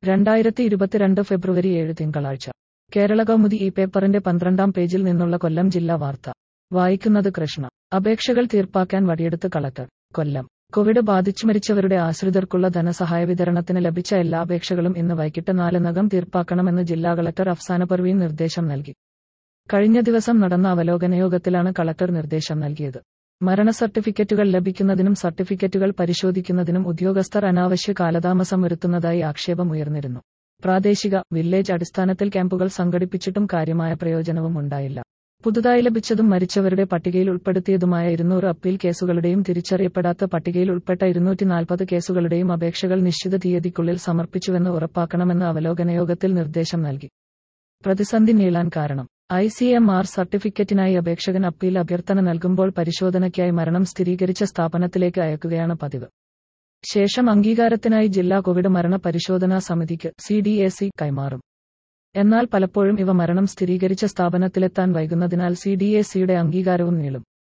രണ്ടായിരത്തി ഇരുപത്തിരണ്ട് ഫെബ്രുവരി ഏഴ് തിങ്കളാഴ്ച കേരള കൗമുദി ഈ പേപ്പറിന്റെ പന്ത്രണ്ടാം പേജിൽ നിന്നുള്ള കൊല്ലം ജില്ലാ വാർത്ത വായിക്കുന്നത് കൃഷ്ണ അപേക്ഷകൾ തീർപ്പാക്കാൻ വടിയെടുത്ത് കളക്ടർ കൊല്ലം കോവിഡ് ബാധിച്ചു മരിച്ചവരുടെ ആശ്രിതർക്കുള്ള ധനസഹായ വിതരണത്തിന് ലഭിച്ച എല്ലാ അപേക്ഷകളും ഇന്ന് വൈകിട്ട് നാലിനകം തീർപ്പാക്കണമെന്ന് ജില്ലാ കളക്ടർ അഫ്സാന പർവീൻ നിർദ്ദേശം നൽകി കഴിഞ്ഞ ദിവസം നടന്ന അവലോകന യോഗത്തിലാണ് കളക്ടർ നിർദ്ദേശം നൽകിയത് മരണ സർട്ടിഫിക്കറ്റുകൾ ലഭിക്കുന്നതിനും സർട്ടിഫിക്കറ്റുകൾ പരിശോധിക്കുന്നതിനും ഉദ്യോഗസ്ഥർ അനാവശ്യ കാലതാമസം വരുത്തുന്നതായി ആക്ഷേപം ഉയർന്നിരുന്നു പ്രാദേശിക വില്ലേജ് അടിസ്ഥാനത്തിൽ ക്യാമ്പുകൾ സംഘടിപ്പിച്ചിട്ടും കാര്യമായ പ്രയോജനവും ഉണ്ടായില്ല പുതുതായി ലഭിച്ചതും മരിച്ചവരുടെ പട്ടികയിൽ ഉൾപ്പെടുത്തിയതുമായ ഇരുന്നൂറ് അപ്പീൽ കേസുകളുടെയും തിരിച്ചറിയപ്പെടാത്ത പട്ടികയിൽ ഉൾപ്പെട്ട ഇരുന്നൂറ്റി നാൽപ്പത് കേസുകളുടെയും അപേക്ഷകൾ നിശ്ചിത തീയതിക്കുള്ളിൽ സമർപ്പിച്ചുവെന്ന് ഉറപ്പാക്കണമെന്ന് അവലോകന യോഗത്തിൽ നിർദ്ദേശം നൽകി പ്രതിസന്ധി നീളാൻ കാരണം ഐ സി എം ആർ സർട്ടിഫിക്കറ്റിനായി അപേക്ഷകൻ അപ്പീൽ അഭ്യർത്ഥന നൽകുമ്പോൾ പരിശോധനയ്ക്കായി മരണം സ്ഥിരീകരിച്ച സ്ഥാപനത്തിലേക്ക് അയക്കുകയാണ് പതിവ് ശേഷം അംഗീകാരത്തിനായി ജില്ലാ കോവിഡ് മരണ പരിശോധനാ സമിതിക്ക് സി ഡി എ സി കൈമാറും എന്നാൽ പലപ്പോഴും ഇവ മരണം സ്ഥിരീകരിച്ച സ്ഥാപനത്തിലെത്താൻ വൈകുന്നതിനാൽ സി ഡി എ സിയുടെ അംഗീകാരവും നീളും